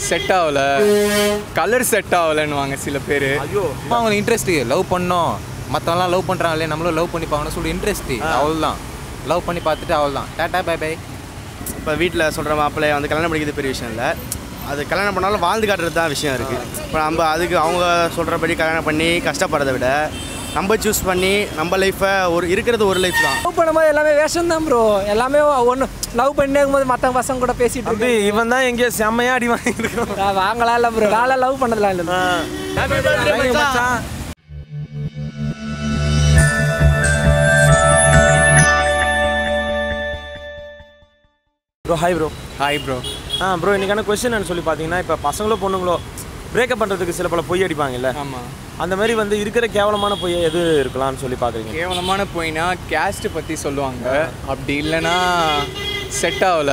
Set ஆகல colour set ஆகலன்னுவாங்க சில பேர் ஐயோ அவங்களுக்கு இன்ட்ரெஸ்ட்டு லவ் பண்ணோம் மற்றவங்களாம் லவ் பண்ணுறாங்களே நம்மளும் லவ் பண்ணி பார்க்கணும் சொல்லி இன்ட்ரெஸ்ட்டு அவ்வளோதான் லவ் பண்ணி பார்த்துட்டு அவ்வளோதான் டாட்டா பை பை இப்போ வீட்டில் சொல்கிற மாப்பிள்ளைய வந்து கல்யாணம் பண்ணிக்கிறது பெரிய விஷயம் இல்லை அது கல்யாணம் பண்ணாலும் வாழ்ந்து காட்டுறது தான் விஷயம் இருக்குது இப்போ நம்ம அதுக்கு அவங்க சொல்கிறபடி கல்யாணம் பண்ணி கஷ்டப்படுறதை விட நம்ம சூஸ் பண்ணி நம்ம லைஃப்பை ஒரு இருக்கிறது ஒரு லைஃப் தான் லவ் பண்ணும்போது எல்லாமே வேஷம் தான் ப்ரோ எல்லாமே ஒன்று லவ் பண்ணிட்டே இருக்கும்போது மற்ற பசங்க கூட பேசிட்டு அப்படி இருக்கு இவன் தான் எங்கேயோ செம்மையா அடி வாங்கியிருக்கான் நான் வாங்கலாம் இல்லை ப்ரோ நான் லவ் பண்ணதெல்லாம் இல்லை மச்சான் bro hi bro hi bro ஆ ப்ரோ இன்னைக்கான கொஸ்டின் சொல்லி பார்த்தீங்கன்னா இப்போ பசங்களோ பொண்ணுங்களோ பிரேக்கப் பண்ணுறதுக்கு சில பல பொய் அடிப்பாங்கல்ல ஆமாம் அந்த மாதிரி வந்து இருக்கிற கேவலமான பொய் எது இருக்கலாம்னு சொல்லி பார்க்குறீங்க கேவலமான போயினா கேஸ்ட் பற்றி சொல்லுவாங்க அப்படி இல்லைன்னா செட் ஆகல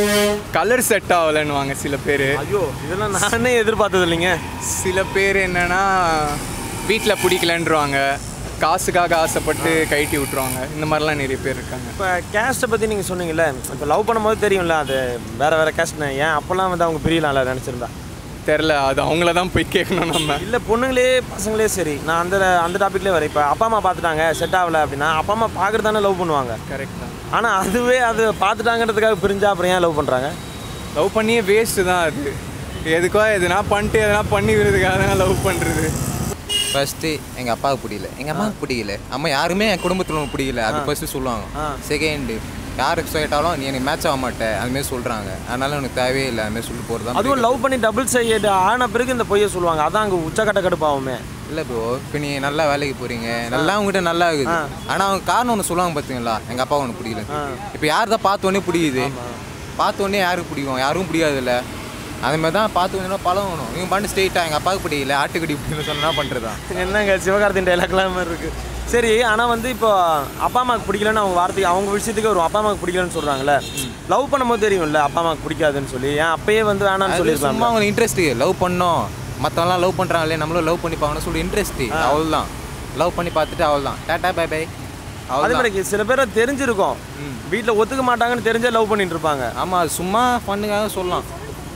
கலர் செட் ஆகலன்னுவாங்க சில பேர் ஐயோ இதெல்லாம் நானே எதிர்பார்த்தது இல்லைங்க சில பேர் என்னன்னா வீட்டில் பிடிக்கலன்றவாங்க காசுக்காக ஆசைப்பட்டு கைட்டி விட்டுருவாங்க இந்த மாதிரிலாம் நிறைய பேர் இருக்காங்க இப்போ கேஸ்ட்டை பற்றி நீங்கள் சொன்னீங்கல்ல இப்போ லவ் பண்ணும்போது தெரியும்ல அது வேறு வேறு கேஸ்ட்னு ஏன் அப்போல்லாம் வந்து அவங்க பிரியலாம்ல நினச்சிருந்தா தெரில அது அவங்கள தான் போய் கேட்கணும் நம்ம இல்லை பொண்ணுங்களே பசங்களே சரி நான் அந்த அந்த டாப்பிக்லேயே வரேன் இப்போ அப்பா அம்மா பார்த்துட்டாங்க செட் ஆகல அப்படின்னா அப்பா அம்மா பார்க்குறது தானே லவ் பண்ணுவாங்க கரெக்ட் தான் ஆனால் அதுவே அது பார்த்துட்டாங்கன்றதுக்காக பிரிஞ்சா அப்புறம் ஏன் லவ் பண்ணுறாங்க லவ் பண்ணியே வேஸ்ட்டு தான் அது எதுக்கோ எதுனா பண்ணிட்டு எதனா பண்ணி விடுறதுக்காக தான் லவ் பண்ணுறது ஃபர்ஸ்ட்டு எங்கள் அப்பாவுக்கு பிடிக்கல எங்கள் அம்மாவுக்கு பிடிக்கல அம்மா யாருமே என் குடும்பத்தில் பிடிக்கல அது ஃபர்ஸ்ட்டு சொல்லுவாங்க செகண்டு யாருக்கு கேட்டாலும் நீ எனக்கு மேட்ச் ஆக மாட்டேன் அதுமாரி சொல்கிறாங்க அதனால எனக்கு தேவையே இல்லை அதுமாரி சொல்லி போகிறது அதுவும் லவ் பண்ணி டபுள் சைடு ஆன பிறகு இந்த பொய்யை சொல்லுவாங்க அதான் அங்கே உச்சக்கட்ட கடுப்பாகுமே இல்லை ப்ரோ இப்போ நீ நல்லா வேலைக்கு போகிறீங்க நல்லா உங்ககிட்ட நல்லா இருக்குது ஆனால் அவங்க காரணம் ஒன்று சொல்லுவாங்க பார்த்தீங்களா எங்கள் அப்பா ஒன்று பிடிக்கல இப்போ யார் தான் பார்த்த உடனே பிடிக்குது பார்த்த உடனே யாருக்கு பிடிக்கும் யாருக்கும் பிடிக்காதுல்ல அது மாதிரி தான் பார்த்து கொஞ்சம் பழகணும் இவங்க பண்ணி ஸ்ட்ரெயிட்டாக எங்கள் அப்பாவுக்கு பிடிக்கல ஆட்டுக்கடி பிடிக்கல சொன்னா பண்ணுறதா என்னங்க சிவகார்த்தின் டைலாக்லாம் மாதிரி இருக்கு சரி ஆனால் வந்து இப்போ அப்பா அம்மாவுக்கு பிடிக்கலன்னு அவங்க வார்த்தைக்கு அவங்க விஷயத்துக்கு வரும் அப்பா அம்மாவுக்கு பிடிக்கலன்னு சொல்கிறாங்களே லவ் பண்ணும்போது தெரியும்ல அப்பா அம்மாவுக்கு பிடிக்காதுன்னு சொல்லி ஏன் அப்பயே வந்து வேணாம்னு அது சொல்லியிருக்காங்க சும்மா அவங்களுக்கு இன்ட்ரெஸ்ட்டு லவ் பண்ணோம் மற்றவங்களாம் லவ் பண்ணுறாங்களே நம்மளும் லவ் பண்ணி பார்க்கணும் சொல்லி இன்ட்ரெஸ்ட்டு அவ்வளோதான் லவ் பண்ணி பார்த்துட்டு அவ்வளோதான் டாட்டா பை பை அதே அவ்வளோதான் மாதிரி சில பேரை தெரிஞ்சிருக்கும் வீட்டில் ஒத்துக்க மாட்டாங்கன்னு தெரிஞ்சே லவ் பண்ணிட்டு இருப்பாங்க ஆமாம் அது சும்மா ஃபண்ணுக்காக சொல்லலாம்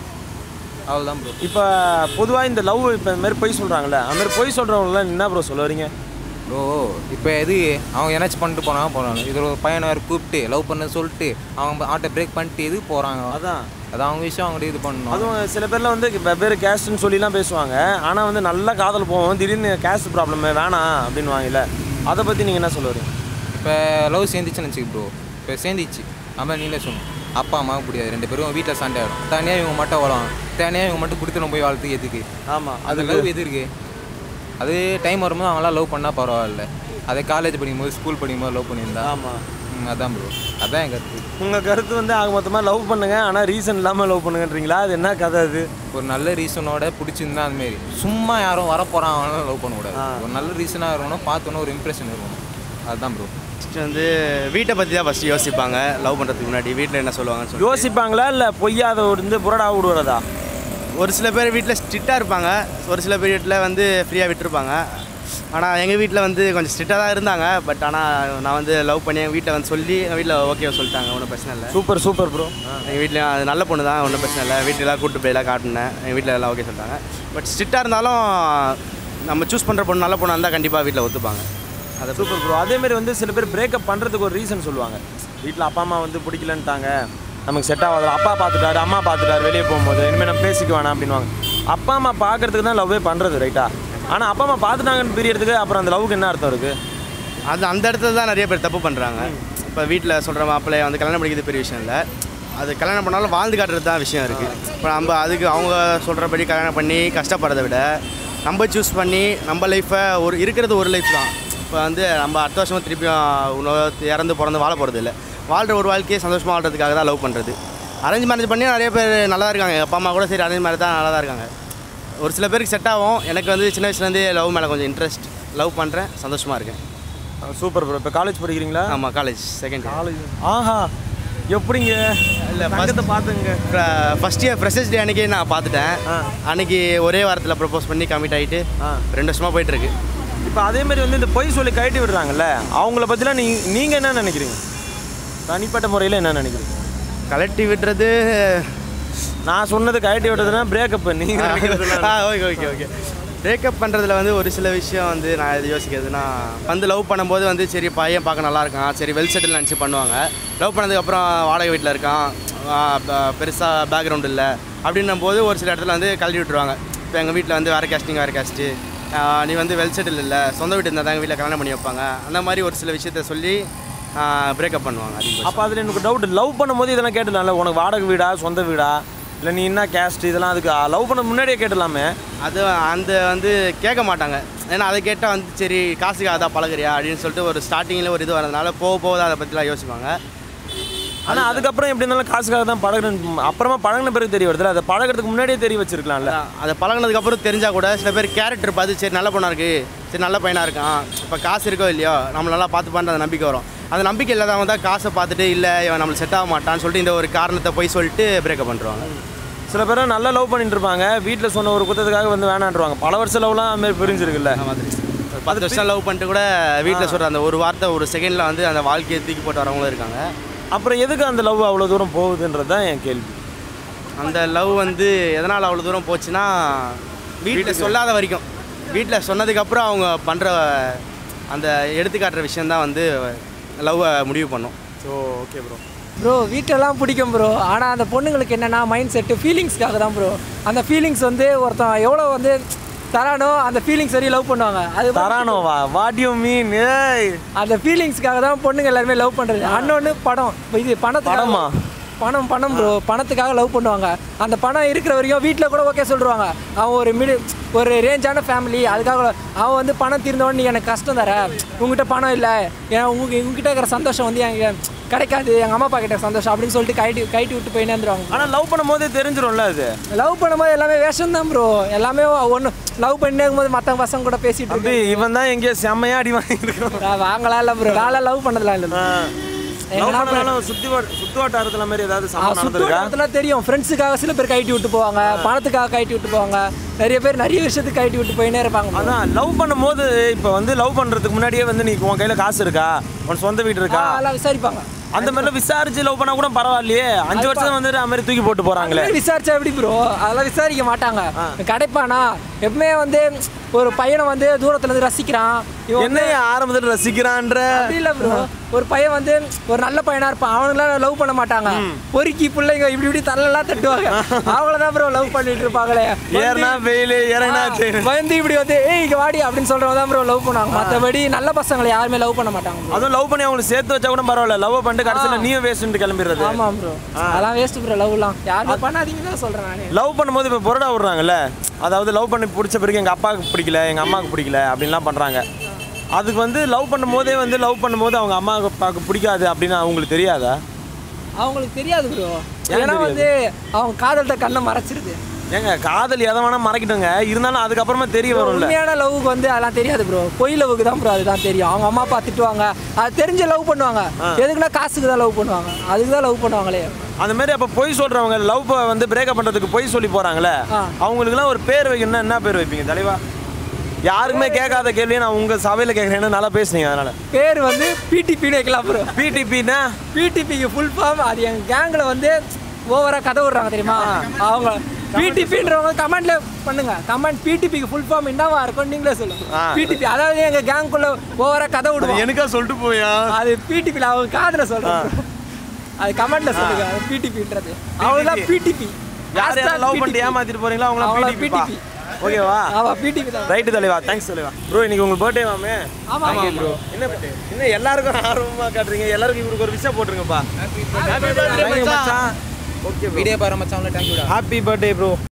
அவ்வளோதான் ப்ரோ இப்போ பொதுவாக இந்த லவ் இப்போ இந்த மாதிரி பொய் சொல்கிறாங்கல்ல அந்த மாதிரி பொய் சொல்கிறவங்களாம் என்ன ப்ரோ சொல்ல வரீங்க ப்ரோ இப்போ எது அவங்க என்னாச்சும் பண்ணிட்டு போனாங்க போகிறாங்க இதில் ஒரு பையனை வேறு கூப்பிட்டு லவ் பண்ண சொல்லிட்டு அவங்க ஆட்டோ பிரேக் பண்ணிட்டு எது போகிறாங்க அதான் அது அவங்க விஷயம் அவங்க இது பண்ணணும் அதுவும் சில பேர்லாம் வந்து வெவ்வேறு கேஸ்ட்னு சொல்லிலாம் பேசுவாங்க ஆனால் வந்து நல்லா காதல் போவோம் திடீர்னு கேஸ்ட் ப்ராப்ளம் வேணாம் அப்படின்னு வாங்கல அதை பற்றி நீங்கள் என்ன சொல்ல வரீங்க இப்போ லவ் சேர்ந்துச்சுன்னு வச்சுக்க ப்ரோ இப்போ சேர்ந்துச்சு ஆமாம் நீங்களே சொல்லணும் அப்பா அம்மாவுக்கு பிடிக்காது ரெண்டு பேரும் வீட்டில் சண்டை ஆகிடும் தனியாக இவங்க மட்டும் வளரும் தனியாக இவங்க மட்டும் கொடுத்து போய் வாழ்த்து எதுக்கு ஆமாம் அது லவ் எது இருக்கு அது டைம் வரும்போது அவங்களாம் லவ் பண்ணால் பரவாயில்ல அதே காலேஜ் படிக்கும்போது ஸ்கூல் படிக்கும்போது லவ் பண்ணியிருந்தா ஆமாம் ம், அதான் ப்ரோ அதான் என் கருத்து உங்கள் கருத்து வந்து ஆக மொத்தமாக லவ் பண்ணுங்க ஆனால் ரீசன் இல்லாமல் லவ் பண்ணுங்கன்றீங்களா அது என்ன கதை அது ஒரு நல்ல ரீசனோட பிடிச்சிருந்தா அதுமாரி சும்மா யாரும் வரப்போகிறாங்க லவ் பண்ணக்கூடாது ஒரு நல்ல ரீசனாக இருக்கணும் பார்த்தோன்னே ஒரு இம்ப்ரெஷன் இருக்கணும் அதுதான் ப்ரோ ஃபஸ்ட்டு வந்து வீட்டை பற்றி தான் ஃபஸ்ட்டு யோசிப்பாங்க லவ் பண்ணுறதுக்கு முன்னாடி வீட்டில் என்ன சொல்லுவாங்கன்னு சொல்லி யோசிப்பாங்களா இல்லை பொய்யாத வந்து புரடா விடுவதா ஒரு சில பேர் வீட்டில் ஸ்ட்ரிக்டாக இருப்பாங்க ஒரு சில பேர் வீட்டில் வந்து ஃப்ரீயாக விட்டுருப்பாங்க ஆனால் எங்கள் வீட்டில் வந்து கொஞ்சம் ஸ்ட்ரிக்டாக தான் இருந்தாங்க பட் ஆனால் நான் வந்து லவ் பண்ணி எங்கள் வீட்டில் வந்து சொல்லி எங்கள் வீட்டில் ஓகே சொல்லிட்டாங்க ஒன்றும் பிரச்சனை இல்லை சூப்பர் சூப்பர் ப்ரோ எங்கள் வீட்டில் அது நல்ல பொண்ணு தான் ஒன்றும் பிரச்சனை இல்லை வீட்டிலலாம் கூட்டு போய் எல்லாம் காட்டினேன் எங்கள் வீட்டில் எல்லாம் ஓகே சொல்லிட்டாங்க பட் ஸ்ட்ரிக்டாக இருந்தாலும் நம்ம சூஸ் பண்ணுற பொண்ணு நல்ல பொண்ணாக இருந்தால் கண்டிப்பாக வீட்டில் ஒத்துப்பாங்க அதை சூப்பர் ப்ரோ அதேமாரி வந்து சில பேர் பிரேக்கப் பண்ணுறதுக்கு ஒரு ரீசன் சொல்லுவாங்க வீட்டில் அப்பா அம்மா வந்து பிடிக்கலன்ட்டாங்க நமக்கு செட் ஆகாது அப்பா பார்த்துட்டாரு அம்மா பார்த்துட்டாரு வெளியே போகும்போது இனிமேல் நம்ம பேசிக்க வேணாம் அப்படின்வாங்க அப்பா அம்மா பார்க்கறதுக்கு தான் லவ்வே பண்ணுறது ரைட்டா ஆனால் அப்பா அம்மா பார்த்துட்டாங்கன்னு பிரியறதுக்கு அப்புறம் அந்த லவ்வுக்கு என்ன அர்த்தம் இருக்குது அது அந்த இடத்துல தான் நிறைய பேர் தப்பு பண்ணுறாங்க இப்போ வீட்டில் சொல்கிற மாப்பிள்ளைய வந்து கல்யாணம் பண்ணிக்கிறது பெரிய விஷயம் இல்லை அது கல்யாணம் பண்ணாலும் வாழ்ந்து காட்டுறது தான் விஷயம் இருக்குது இப்போ நம்ம அதுக்கு அவங்க சொல்கிறபடி கல்யாணம் பண்ணி கஷ்டப்படுறதை விட நம்ம சூஸ் பண்ணி நம்ம லைஃப்பை ஒரு இருக்கிறது ஒரு லைஃப் தான் இப்போ வந்து நம்ம அடுத்த வருஷமும் திருப்பியும் இன்னொரு இறந்து பிறந்து வாழ போகிறது இல்லை வாழ்கிற ஒரு வாழ்க்கையை சந்தோஷமாக வாழ்றதுக்காக தான் லவ் பண்ணுறது அரேஞ்ச் மேரேஜ் பண்ணி நிறைய பேர் நல்லா தான் இருக்காங்க எங்கள் அப்பா அம்மா கூட சரி அரேஞ்ச் மேரேஜ் தான் நல்லா தான் இருக்காங்க ஒரு சில பேருக்கு செட் ஆகும் எனக்கு வந்து சின்ன வயசுலேருந்தே லவ் மேலே கொஞ்சம் இன்ட்ரெஸ்ட் லவ் பண்ணுறேன் சந்தோஷமாக இருக்கேன் சூப்பர் ப்ரோ இப்போ காலேஜ் படிக்கிறீங்களா ஆமாம் காலேஜ் செகண்ட் காலேஜ் ஆஹா எப்படிங்க இல்லை பக்கத்தை பார்த்துங்க ஃபஸ்ட் இயர் ஃப்ரெஷர்ஸ் டே அன்றைக்கி நான் பார்த்துட்டேன் அன்னைக்கு ஒரே வாரத்தில் ப்ரப்போஸ் பண்ணி கமிட் ஆகிட்டு ஆ. ரெண்டு வருஷமாக போயிட்டுருக்கு இப்போ அதே மாதிரி வந்து இந்த பொய் சொல்லி கழட்டி விடுறாங்கல்ல அவங்கள பற்றிலாம் நீ நீங்கள் என்ன நினைக்கிறீங்க தனிப்பட்ட முறையில் என்ன நினைக்கிறீங்க கலட்டி விடுறது நான் சொன்னது கழட்டி விட்டதுன்னா பிரேக்கப் நீங்க நினைக்கிறதுலாம் ஆ ஓகே ஓகே ஓகே பிரேக்கப் பண்ணுறதுல வந்து ஒரு சில விஷயம் வந்து நான் இது யோசிக்கிறதுனா வந்து லவ் பண்ணும்போது வந்து சரி பையன் பார்க்க நல்லா இருக்கான் சரி வெல் செட்டில் நினச்சி பண்ணுவாங்க லவ் பண்ணதுக்கப்புறம் வாடகை வீட்டில் இருக்கான் பெருசாக பேக்ரவுண்ட் இல்லை அப்படின்னும் போது ஒரு சில இடத்துல வந்து கழட்டி விட்டுருவாங்க இப்போ எங்கள் வீட்டில் வந்து வேறு கேஸ்டிங் வேறு கேஸ்ட்டு நீ வந்து வெல் செட்டில் இல்லை சொந்த வீட்டு இருந்தால் தான் வீட்டில் கல்யாணம் பண்ணி வைப்பாங்க அந்த மாதிரி ஒரு சில விஷயத்த சொல்லி பிரேக்கப் பண்ணுவாங்க அதிகபட்சம். அப்போ அதில் எனக்கு டவுட் லவ் பண்ணும்போது இதெல்லாம் கேட்டுலாம்ல உனக்கு வாடகை வீடா சொந்த வீடா இல்லை நீ என்ன கேஸ்ட் இதெல்லாம் அதுக்கு லவ் பண்ண முன்னாடியே கேட்டலாமே அது அந்த வந்து கேட்க மாட்டாங்க ஏன்னா அதை கேட்டால் வந்து சரி காசுக்கு அதான் பழகுறியா அப்படின்னு சொல்லிட்டு ஒரு ஸ்டார்டிங்கில் ஒரு இது வரதுனால போக போக தான் அதை பற்றிலாம் யோசிப்பாங்க ஆனால் அதுக்கப்புறம் எப்படி இருந்தாலும் காசுக்காக தான் பழகுறேன் அப்புறமா பழகின பிறகு தெரிய வருதுல அதை பழகிறதுக்கு முன்னாடியே தெரிய வச்சிருக்கலாம்ல அதை பழகுனதுக்கப்புறம் தெரிஞ்சால் கூட சில பேர் கேரக்டர் பார்த்து சரி நல்ல பொண்ணாக இருக்குது சரி நல்ல பையனாக இருக்கான் இப்போ காசு இருக்கோ இல்லையோ நம்ம நல்லா பார்த்துப்பான்ற அந்த நம்பிக்கை வரும் அந்த நம்பிக்கை இல்லாதவங்க தான் காசை பார்த்துட்டு இல்லை இவன் நம்மளுக்கு செட் ஆக மாட்டான்னு சொல்லிட்டு இந்த ஒரு காரணத்தை போய் சொல்லிட்டு பிரேக்கப் பண்ணுறாங்க சில பேர் நல்லா லவ் பண்ணிட்டு இருப்பாங்க வீட்டில் சொன்ன ஒரு குத்தத்துக்காக வந்து வேணான்றுவாங்க பல வருஷம் லவ்லாம் அது மாதிரி பிரிஞ்சிருக்குல்ல ஒரு பத்து வருஷம் லவ் பண்ணிட்டு கூட வீட்டில் சொல்கிற அந்த ஒரு வார்த்தை ஒரு செகண்டில் வந்து அந்த வாழ்க்கையை தூக்கி போட்டு வரவங்களும் இருக்காங்க அப்புறம் எதுக்கு அந்த லவ் அவ்வளோ தூரம் போகுதுன்றது தான் என் கேள்வி அந்த லவ் வந்து எதனால் அவ்வளோ தூரம் போச்சுன்னா வீட்டில் சொல்லாத வரைக்கும் வீட்டில் சொன்னதுக்கப்புறம் அவங்க பண்ணுற அந்த எடுத்துக்காட்டுற விஷயந்தான் வந்து லவ்வை முடிவு பண்ணும் ஸோ ஓகே ப்ரோ ப்ரோ வீட்டெல்லாம் பிடிக்கும் ப்ரோ ஆனால் அந்த பொண்ணுங்களுக்கு என்னென்னா மைண்ட் செட்டு ஃபீலிங்ஸ்க்காக தான் ப்ரோ அந்த ஃபீலிங்ஸ் வந்து ஒருத்தன் எவ்வளோ வந்து தரானோ அந்த ஃபீலிங்ஸ் வரையும் லவ் பண்ணுவாங்க அது தரானோவா வாட் யூ மீன் ஏய் அந்த ஃபீலிங்ஸ்க்காக தான் பொண்ணுங்க எல்லாருமே லவ் பண்ணுறது அன்னொன்று படம் இப்ப இது பணத்துக்காக படமா? பணம் பணம் ப்ரோ பணத்துக்காக லவ் பண்ணுவாங்க அந்த பணம் இருக்கிற வரைக்கும் வீட்டில் கூட ஓகே சொல்லிடுவாங்க அவன் ஒரு மிடி ஒரு ரேஞ்சான ஃபேமிலி அதுக்காக அவன் வந்து பணம் தீர்ந்தவொடனே நீ எனக்கு கஷ்டம் தர உங்ககிட்ட பணம் இல்லை ஏன் உங்க உங்ககிட்ட இருக்கிற சந்தோஷம் வந்து எங்க கிடைக்காது எங்கள் அம்மா அப்பா கிட்ட சந்தோஷம் அப்படின்னு சொல்லிட்டு கைட்டி கைட்டி விட்டு போயினே இருந்துருவாங்க ஆனால் லவ் பண்ணும்போதே தெரிஞ்சிடும்ல அது லவ் பண்ணும்போது எல்லாமே வேஷம் தான் ப்ரோ எல்லாமே ஒன்று லவ் பண்ணிட்டே இருக்கும்போது மற்ற பசங்க கூட பேசிட்டு அப்படி இவன் தான் எங்கேயோ செம்மையா அடி வாங்கியிருக்கான் நான் வாங்கலாம் இல்லை ப்ரோ நான் லவ் பண்ணதெல்லாம் இல்லை லவ் எங்கனா பண்ணாலும் சுத்தி வா- சுத்து வட்டாரத்துல மாதிரி ஏதாவது சம்பவம் நடந்திருக்கா சுற்றுலாத்தில் தெரியும் ஃப்ரெண்ட்ஸுக்காக சில பேர் கைட்டி விட்டு போவாங்க பணத்துக்காக கைட்டி விட்டு போவாங்க நிறைய பேர் நிறைய விஷயத்துக்கு கைட்டி விட்டு போயினே இருப்பாங்க bro. அதான் லவ் பண்ணும்போது இப்போ வந்து லவ் பண்றதுக்கு முன்னாடியே வந்து நீ உன் கையில காசு இருக்கா உன் சொந்த வீடு ஆ, இருக்கா அதெல்லாம் விசாரிப்பாங்க அந்த மாதிரிலாம் விசாரிச்சு லவ் பண்ணா கூட பரவாயில்லையே அஞ்சு வருஷம் வந்துட்டு அது மாதிரி தூக்கி போட்டு போறாங்களே அதெல்லாம் விசாரிச்சா எப்படி ப்ரோ அதெல்லாம் விசாரிக்க மாட்டாங்க கிடைப்பானா எப்பவுமே வந்து ஒரு பையனை வந்து தூரத்துல இருந்து ரசிக்கிறான் இவன் என்ன ஆரம்பத்தில் ரசிக்கிறான்ற அப்படி இல்லை ப்ரோ ஒரு பையன் வந்து ஒரு நல்ல பையனா இருப்பான் அவனுங்களாம் லவ் பண்ண மாட்டாங்க பொறுக்கி பிள்ளைங்க இப்படி இப்படி தலையெல்லாம் தட்டுவாங்க அவங்களதான் ப்ரோ லவ் பண்ணிட்டு இருப்பாங்களே ஏறினா வெயில் இறங்கினா ஆ, வந்து இப்படி வந்து ஏய் இங்க வாடி அப்படின்னு சொல்றவங்க தான் ப்ரோ லவ் பண்ணுவாங்க மற்றபடி நல்ல பசங்களை யாருமே லவ் பண்ண மாட்டாங்க bro. அதுவும் லவ் பண்ணி அவங்களுக்கு சேர்த்து வச்சா கூட பரவாயில்ல லவ் பண்ணிட்டு கடைசியில் நீயும் வேஸ்ட்டு கிளம்பிடுறது ஆமா ப்ரோ அதெல்லாம் வேஸ்ட் ப்ரோ லவ்லாம் யாருமே பண்ணாதீங்க தான் சொல்றேன் நானே லவ் பண்ணும்போது இப்போ புரடா விடுறாங்கல்ல அதாவது லவ் பண்ணி பிடிச்ச பிறகு எங்கள் அப்பாவுக்கு பிடிக்கல எங்கள் அம்மாவுக்கு பிடிக்கல அப்படின்லாம் பண்ணுறாங்க அதுக்கு வந்து லவ் பண்ணும்போதே வந்து லவ் பண்ணும்போது அவங்க அம்மாவுக்கு அப்பாவுக்கு பிடிக்காது அப்படின்னு அவங்களுக்கு தெரியாதா அவங்களுக்கு தெரியாது ப்ரோ ஏன் ஏன்னா தெரியாது? வந்து அவங்க காதல்கிட்ட கண்ணை மறைச்சிருது ஏங்க காதல் எதை வேணா மறைக்கட்டுங்க இருந்தாலும் அதுக்கப்புறமா தெரிய வரும்ல உண்மையான லவ்வுக்கு வந்து அதெல்லாம் தெரியாது ப்ரோ பொய் லவ்வுக்கு தான் ப்ரோ அதுதான் தெரியும் அவங்க அம்மா அப்பா திட்டுவாங்க அது தெரிஞ்சு லவ் பண்ணுவாங்க எதுக்குன்னா காசுக்கு தான் லவ் பண்ணுவாங்க அதுக்கு தான் லவ் பண்ணுவாங்களே அந்த மாதிரி அப்போ பொய் சொல்றவங்க லவ் வந்து பிரேக்கப் பண்றதுக்கு பொய் சொல்லி போறாங்களே ஆ. அவங்களுக்குலாம் ஒரு பேர் வைக்கணும்னா என்ன பேர் வைப்பீங்க தலைவா யாருக்குமே கேட்காத கேள்வியை நான் உங்க சபையில கேட்குறேன்னு நல்லா பேசுனீங்க அதனால பேர் வந்து பிடிபின்னு வைக்கலாம் ப்ரோ பிடிபின்னா பிடிபிக்கு ஃபுல் ஃபார்ம் அது எங்க கேங்ல வந்து ஓவரா கதை விடுறாங்க தெரியுமா அவங்க பிடிபின்றவங்க கமெண்ட்ல பண்ணுங்க கமெண்ட் பிடிபிக்கு ஃபுல் ஃபார்ம் என்னவா இருக்கும் நீங்களே சொல்லுங்க ஆ. பிடிபி அதாவது எங்க கேங்குள்ள ஓவரா கதை விடுவோம் எனக்கா சொல்லிட்டு போயா அது பிடிபில அவங்க காதுல சொல்றாங்க அது கமெண்ட்ல சொல்லுங்க அது பிடிபின்றது அவங்களாம் பிடிபி யார் யார் லவ் பண்ணிட்டு ஏமாத்திட்டு போறீங்களா அவங்களாம் அவங்கள பிடிபி PTP. ஓகேவா ஆமா பிடிபி தான் ரைட்டு தலைவா தேங்க்ஸ் தலைவா ப்ரோ இன்னைக்கு உங்க பர்த்டே வாமே ஆமா ப்ரோ என்ன birthday? என்ன எல்லாருக்கும் ஆர்வமா காட்டுறீங்க எல்லாருக்கும் இவருக்கு ஒரு விஷயம் போட்டுருங்கப்பா ஹாப்பி பர்த்டே மச்சான் ஓகே வீடியோ பாரு மச்சான் தேங்க்யூடா ஹாப்பி பர்த்டே ப்ரோ